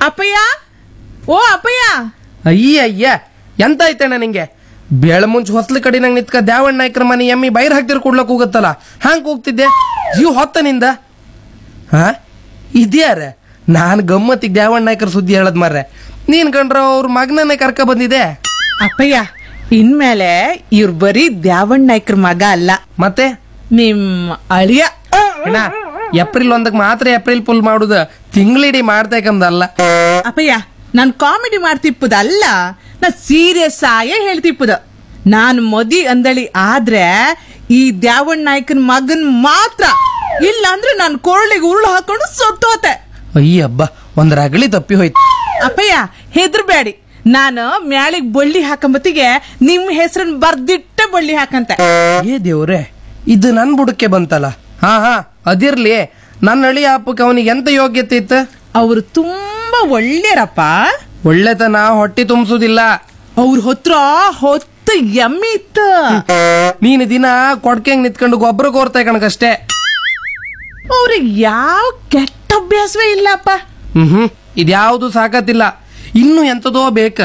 ಅಪ್ಪಯ್ಯ ಓ ಅಪ್ಪಯ್ಯ ಅಯ್ಯ ಅಯ್ಯ ಎಂತ ಐತಣ್ಣ ನಿಂಗೆ ಬೇಳ ಮುಂಚೆ ಹೊಸ್ಲ ಕಡೆ ನಂಗೆ ನಿತ್ಕ ದ್ಯಾವಣ್ಣ ನಾಯ್ಕರ ಮನೆ ಎಮ್ಮಿ ಬೈರ್ ಹಾಕ್ತಿರ್ ಕೊಡ್ಲಕ್ ಹೋಗತ್ತಲ್ಲ ಹ್ಯಾಂಗ್ ಹೋಗ್ತಿದ್ದೆ ಜೀವ ಹೊತ್ತ ನಿಂದ ಹಾ ಇದ್ಯಾರ ನಾನು ಗಮ್ಮತ್ತಿಗೆ ದ್ಯಾವಣ್ಣ ನಾಯ್ಕರ ಸುದ್ದಿ ಹೇಳದ್ ಮಾರ್ರೆ ನೀನ್ ಕಂಡ್ರ ಅವ್ರ ಮಗನನ್ನೇ ಕರ್ಕ ಬಂದಿದೆ ಅಪ್ಪಯ್ಯ ಇನ್ಮೇಲೆ ಇವ್ರು ಬರೀ ದ್ಯಾವಣ್ಣ ನಾಯ್ಕರ ಮಗ ಅಲ್ಲ ಮತ್ತೆ ನಿಮ್ ಅಳಿಯ ಅಣ್ಣ ಏಪ್ರಿಲ್ ಒಂದಕ್ಕೆ ಮಾತ್ರ ಏಪ್ರಿಲ್ ಫುಲ್ ಮಾಡುದ ತಿಂಗಳಿಡೀ ಮಾಡ್ತೇಕಂದಲ್ಲ ಅಪ್ಪಯ್ಯ ನಾನ್ ಕಾಮಿಡಿ ಮಾಡ್ತಿಪ್ಪುದ ಅಲ್ಲ ನಾ ಸೀರಿಯಸ್ ಆಯೇ ಹೇಳ್ತಿಪ್ಪುದ ನಾನ್ ಮದಿ ಅಂದಳಿ ಆದ್ರೆ ಈ ದ್ಯಾವಣ್ಣ ನಾಯ್ಕನ್ ಮಗನ್ ಮಾತ್ರ ಇಲ್ಲ ಅಂದ್ರೆ ನಾನ್ ಕೊರಳಿಗೆ ಉರುಳು ಹಾಕೊಂಡು ಸೊಟ್ಟೋತೆ ಅಯ್ಯ ಹಬ್ಬ ಒಂದ್ ರಗಳಿ ತಪ್ಪಿ ಹೋಯ್ತು ಅಪ್ಪಯ್ಯ ಹೆದರ್ಬೇಡಿ ನಾನು ಮ್ಯಾಳಿಗ್ ಬಳ್ಳಿ ಹಾಕಂಬತ್ತಿಗೆ ನಿಮ್ ಹೆಸರನ್ನ ಬರ್ದಿಟ್ಟೆ ಬಳ್ಳಿ ಹಾಕಂತೆ ಏ ದೇವ್ರೆ ಇದು ನನ್ ಬುಡಕ್ಕೆ ಬಂತಲ್ಲ ಹಾ ಹಾ ಅದಿರ್ಲಿ ನನ್ನ ಅಳಿ ಹಬ್ಬಕ್ಕೆ ಅವನಿಗೆ ಎಂತ ಯೋಗ್ಯತೆ ಇತ್ತು ಅವ್ರು ತುಂಬಾ ಒಳ್ಳೆಯರಪ್ಪ ಒಳ್ಳೆತನ ಹೊಟ್ಟಿ ತುಂಬಿಸುದಿಲ್ಲ ಅವ್ರ ಹತ್ರ ಹೊತ್ತು ಎಮ್ಮೆ ಇತ್ತು ನೀನು ದಿನ ಕೊಡ್ಕೆಂಗ್ ನಿತ್ಕೊಂಡು ಗೊಬ್ಬರ ಕೋರ್ತಾ ಕಣಕಷ್ಟೇ ಅವ್ರಿಗೆ ಯಾವ ಕೆಟ್ಟ ಅಭ್ಯಾಸವೇ ಇಲ್ಲಪ್ಪ ಹ್ಮ್ ಹ್ಮ್ ಇದ್ಯಾವುದು ಸಾಕತ್ತಿಲ್ಲ ಇನ್ನು ಎಂತದೋ ಬೇಕ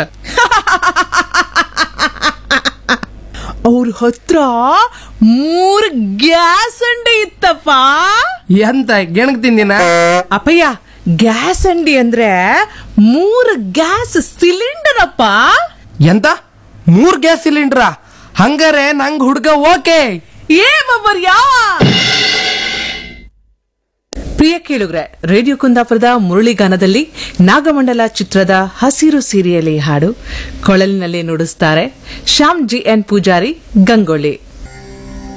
ಅವ್ರ ಹತ್ರ ಮೂರು ಗ್ಯಾಸ್ ಅಂಡಿ ಇತ್ತಪ್ಪ ಎಂತ ಗೆಣಗ್ ತಿಂದಿನ ಅಪ್ಪಯ್ಯ ಗ್ಯಾಸ್ ಅಂಡಿ ಅಂದ್ರೆ ಮೂರು ಗ್ಯಾಸ್ ಸಿಲಿಂಡರ್ ಅಪ್ಪ ಎಂತ ಮೂರ್ ಗ್ಯಾಸ್ ಸಿಲಿಂಡ್ರ ಹಂಗಾರೆ ನಂಗ್ ಹುಡ್ಗ ಓಕೆ ಏ ಬಬ್ಬರ್ ಯಾವ ಪ್ರಿಯ ಕೇಳುಗ್ರೆ ರೇಡಿಯೋ ಕುಂದಾಪುರದ ಮುರಳಿಗಾನದಲ್ಲಿ ನಾಗಮಂಡಲ ಚಿತ್ರದ ಹಸಿರು ಸೀರೆಯಲ್ಲಿ ಹಾಡು ಕೊಳಲಿನಲ್ಲಿ ನುಡಿಸ್ತಾರೆ ಶ್ಯಾಮ್ ಜಿ ಎನ್ ಪೂಜಾರಿ ಗಂಗೊಳ್ಳಿ